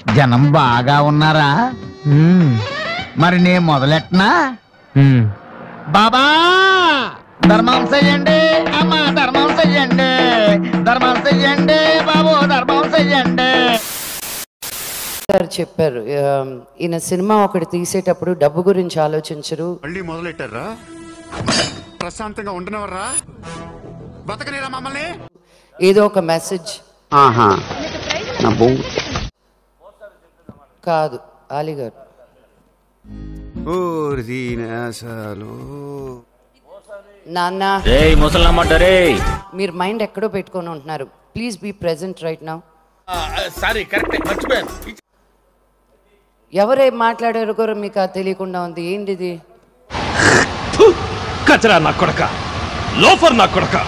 జనం బాగా ఉన్నారా మరి నేను మొదలెట్టనా బాబా ధర్మం చెయ్యండి అమ్మా ధర్మం చెయ్యండి ధర్మం చెయ్యండి బాబు ధర్మం చెయ్యండి గారు చెప్పారు ఆ, ఈయన సినిమా ఒకటి తీసేటప్పుడు డబ్బు గురించి ఆలోచించరు మళ్ళీ మొదలెట్టారా ప్రశాంతంగా ఉండనవర్రా బతకనేరా మమ్మల్ని ఏదో ఒక మెసేజ్ ఆహా నా బొంగు కాదు ఆలీ గారు నాన్న రేయ్ ముసలమ్మంట రే మీరు మైండ్ ఎక్కడో పెట్టుకొని ఉంటున్నారు please be present right now sorry correct మర్చిపోయాను ఎవరేం మాట్లాడారు కూడా మీకు అది తెలియకుండా ఉంది ఏంటిది కచరా నా కొడక లోఫర్ నా కొడక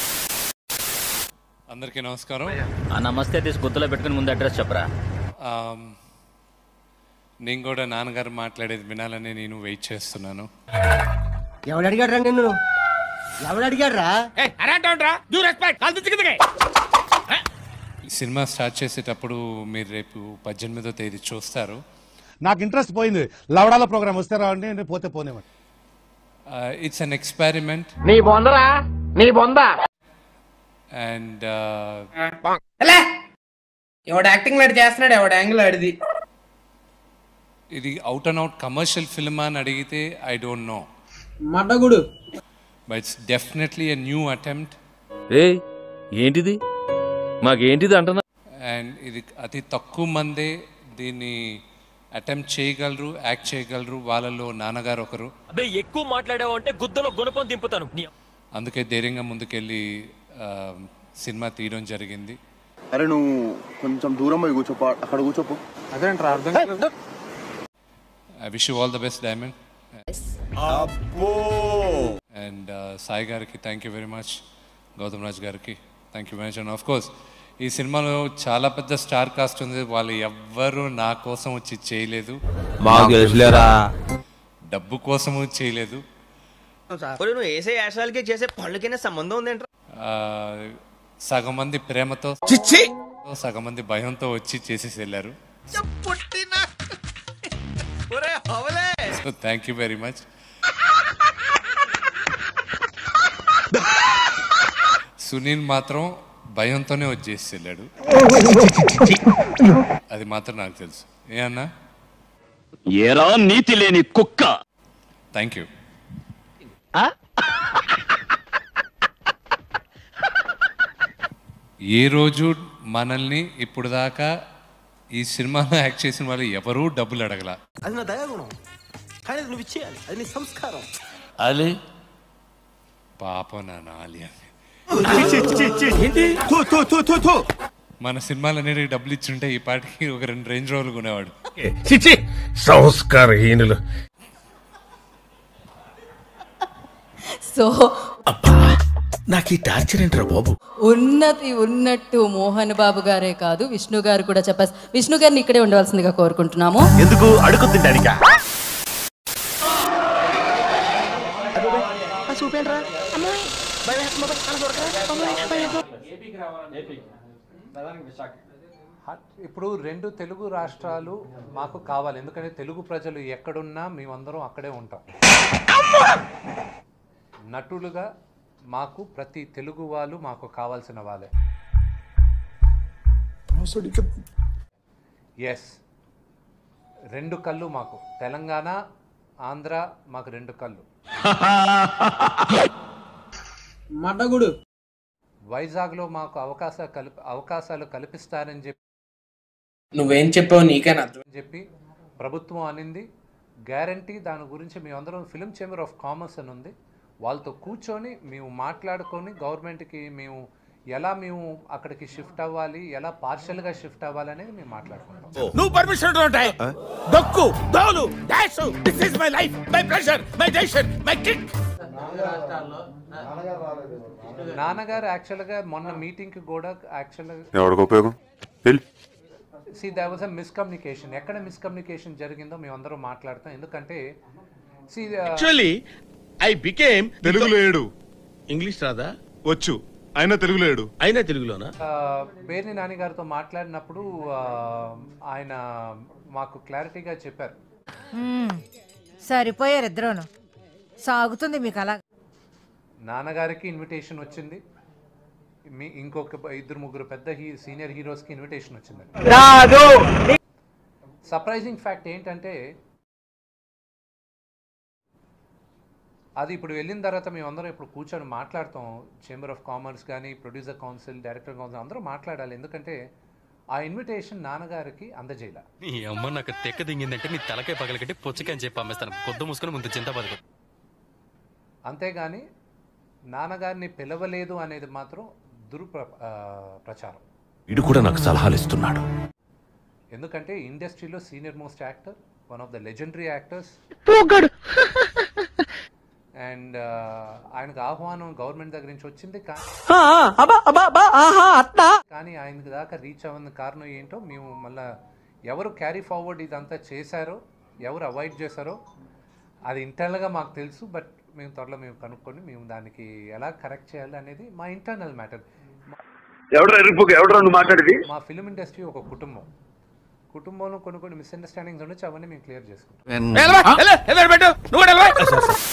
అందరికీ నమస్కారం ఆ నమస్తే తీసి గుర్తులో పెట్టుకుని ముందు అడ్రస్ చెప్పరా ఆమ్, నేను కూడా నాన్నగారు మాట్లాడేది వినాలని నేను వెయిట్ చేస్తున్నాను ఎవడు అడిగాడు రా నిన్ను ఎవడు అడిగాడు రా అరేంటా డ్యూ రెస్పెక్ట్ కాల్ దిగుతుంది ఈ సినిమా స్టార్ట్ చేసేటప్పుడు మీరు రేపు పద్దెనిమిదో తేదీ చూస్తారు నాకు ఇంట్రెస్ట్ పోయింది లవడాల ప్రోగ్రామ్ వస్తే రావండి నేను పోతే పోనేవాడు ఇట్స్ అన్ ఎక్స్పెరిమెంట్ నీ బొందరా నీ బొంద అండ్ ఎవడు యాక్టింగ్ లాంటి చేస్తున్నాడు ఎవడు యాంగిల్ ఆడిది ఇది out and out commercial film అని అడిగితే ఐ డోంట్ నో మడ్డగుడు but it's definitely a new attempt రే ఏంటిది మాకేంటిది అంటున్నా అండ్ ఇది అతి తక్కువ మందే దీన్ని అటెంప్ట్ చేయగలరు యాక్ట్ చేయగలరు వాళ్ళలో నాన్నగారు ఒకరు అబ్బే ఎక్కువ మాట్లాడావు అంటే గుద్దలో గుణపం దింపుతాను నీ అందుకే ధైర్యంగా ముందుకెళ్ళి ఆ, సినిమా తీయడం జరిగింది అరే నువ్వు కొంచెం దూరం పోయి కూర్చోపో అక్కడ కూర్చోపో I wish you all the best Diamond and Sai గారికి thank you very much Gautam Raj గారికి thank you very much and of course ఈ సినిమాలో చాలా పెద్ద స్టార్ కాస్ట్ ఉంది వాళ్ళు ఎవ్వరూ నా కోసం వచ్చి చేయలేదు మాకు తెలుసులేరా డబ్బు కోసము చేయలేదు నువ్వు వేసే యాశాలకి చేసే పళ్ళకైనా సంబంధం ఉందేంట్రా ఆ, సగం మంది ప్రేమతో చిచ్చి సగం మంది భయంతో వచ్చి చేసేసి వెళ్ళారు ఒరే అవలే so thank you very much Sunil మాత్రం భయంతోనే వచ్చేసి వెళ్ళాడు అది మాత్రం నాకు తెలుసు ఏ అన్నా ఏరా నీతి లేని కుక్క థ్యాంక్ యూ ఏ రోజు మనల్ని ఇప్పుడు దాకా ఈ సినిమాలో యాక్ట్ చేసిన వాళ్ళు ఎవరూ డబ్బులు అడగల అది నా దయాగుణం కానీ అది నువ్వు ఇచ్చేయాలి అది నీ సంస్కారం అలే పాపం నా నాలి అని ఏంటి థూ, థూ, థూ, థూ, థూ. మన సినిమాలన్నిటికీ డబ్బులు ఇచ్చుంటే ఈ పాటికి ఒక రెండు రేంజ్ రోజులు కొనేవాడు చిచి సంస్కారహీనులు సో నాకు ఈ టార్చర్ ఏంట్రా బాబు ఉన్నతి ఉన్నట్టు మోహన్ బాబు గారే కాదు విష్ణు గారు కూడా చెప్పారు విష్ణు గారిని ఇక్కడే ఉండవలసిందిగా కోరుకుంటున్నాము ఎందుకు అడుగు తింటాడికా ఇప్పుడు రెండు తెలుగు రాష్ట్రాలు మాకు కావాలి ఎందుకంటే తెలుగు ప్రజలు ఎక్కడున్నా మేమందరం అక్కడే ఉంటాం నటులుగా మాకు ప్రతి తెలుగు వాళ్ళు మాకు కావాల్సిన వాళ్ళే ఎస్ రెండు కళ్ళు మాకు తెలంగాణ ఆంధ్ర మాకు రెండు కళ్ళు మడ్డగుడు వైజాగ్లో మాకు అవకాశ కల్ప అవకాశాలు కల్పిస్తారని చెప్పి నువ్వేం చెప్పావు నీకైనా అర్థం అని చెప్పి ప్రభుత్వం అనింది గ్యారంటీ దాని గురించి మేమందరం ఫిలిం చేంబర్ ఆఫ్ కామర్స్ అని ఉంది వాళ్ళతో కూర్చొని మేము మాట్లాడుకొని గవర్నమెంట్కి మేము ఎలా మేము అక్కడికి షిఫ్ట్ అవ్వాలి ఎలా పార్షల్గా షిఫ్ట్ అవ్వాలి అనేది మేము మాట్లాడుకుంటాం నువ్వు పర్మిషన్ ఉంటాయి దొక్కు దోలు డాష్ this is my life my pressure my decision my kick నాన్నగారు యాక్చువల్గా మొన్న మీటింగ్కి కూడా యాక్చువల్గా ఎవరికి ఉపయోగం వెళ్ళి see that was a miscommunication ఎక్కడ మిస్కమ్యూనికేషన్ జరిగిందో మేమందరం మాట్లాడతాం ఎందుకంటే సి యాక్చువల్లీ ఐ బికేమ్ తెలుగులో ఏడు ఇంగ్లీష్ రాదా వచ్చు ఆయన తెలుగులో ఏడు అయినా తెలుగులోనా ఆ, బేర్ని నాని గారితో మాట్లాడినప్పుడు ఆ, ఆయన మాకు క్లారిటీగా చెప్పారు సరిపోయారు ఇద్దరును సాగుతుంది మీకు అలా నాన్నగారికి ఇన్విటేషన్ వచ్చింది మీ ఇంకొక ఇద్దరు ముగ్గురు పెద్ద హీ సీనియర్ హీరోస్కి ఇన్విటేషన్ వచ్చింది సర్ప్రైజింగ్ ఫ్యాక్ట్ ఏంటంటే అది ఇప్పుడు వెళ్ళిన తర్వాత మేమందరం ఇప్పుడు కూర్చొని మాట్లాడతాం చేంబర్ ఆఫ్ కామర్స్ కానీ ప్రొడ్యూసర్ కౌన్సిల్ డైరెక్టర్ కౌన్సిల్ అందరూ మాట్లాడాలి ఎందుకంటే ఆ ఇన్విటేషన్ నాన్నగారికి అందజేయాల నీ అమ్మ నాకు తెక్క దింగిందంటే నీ తలకాయ పగలకట్టి పుచ్చకాయని చెప్పి అమ్మేస్తాను కొద్దు మూసుకొని ముందు చింత బతుకు అంతేగాని నాన్నగారిని పిలవలేదు అనేది మాత్రం దుర్ప్ర ఆ, ప్రచారం ఇడు కూడా నాకు సలహాలు ఇస్తున్నాడు ఎందుకంటే ఇండస్ట్రీలో senior most actor one of the legendary actors and ఆయనకు ఆహ్వానం గవర్నమెంట్ దగ్గర నుంచి వచ్చింది కా- కానీ ఆయనకు దాకా రీచ్ అవ్వని కారణం ఏంటో మేము మళ్ళా ఎవరు క్యారీ ఫార్వర్డ్ ఇదంతా చేశారో ఎవరు అవాయిడ్ చేశారో అది ఇంటర్నల్గా మాకు తెలుసు బట్ మేము త్వరలో మేము కనుక్కొని మేము దానికి ఎలా కరెక్ట్ చేయాలి అనేది మా ఇంటర్నల్ మ్యాటర్ ఎవడరా ఎరుపు ఎవడరా నువ్వు మాట్లాడేది మా ఫిలిం ఇండస్ట్రీ ఒక కుటుంబం కుటుంబంలో కొన్ని కొన్ని మిస్అండర్స్టాండింగ్స్ ఉండొచ్చు అవన్నీ మేము క్లియర్ చేసుకుంటాం పెట్టు నువ్వు కూడా వెళ్ళవా?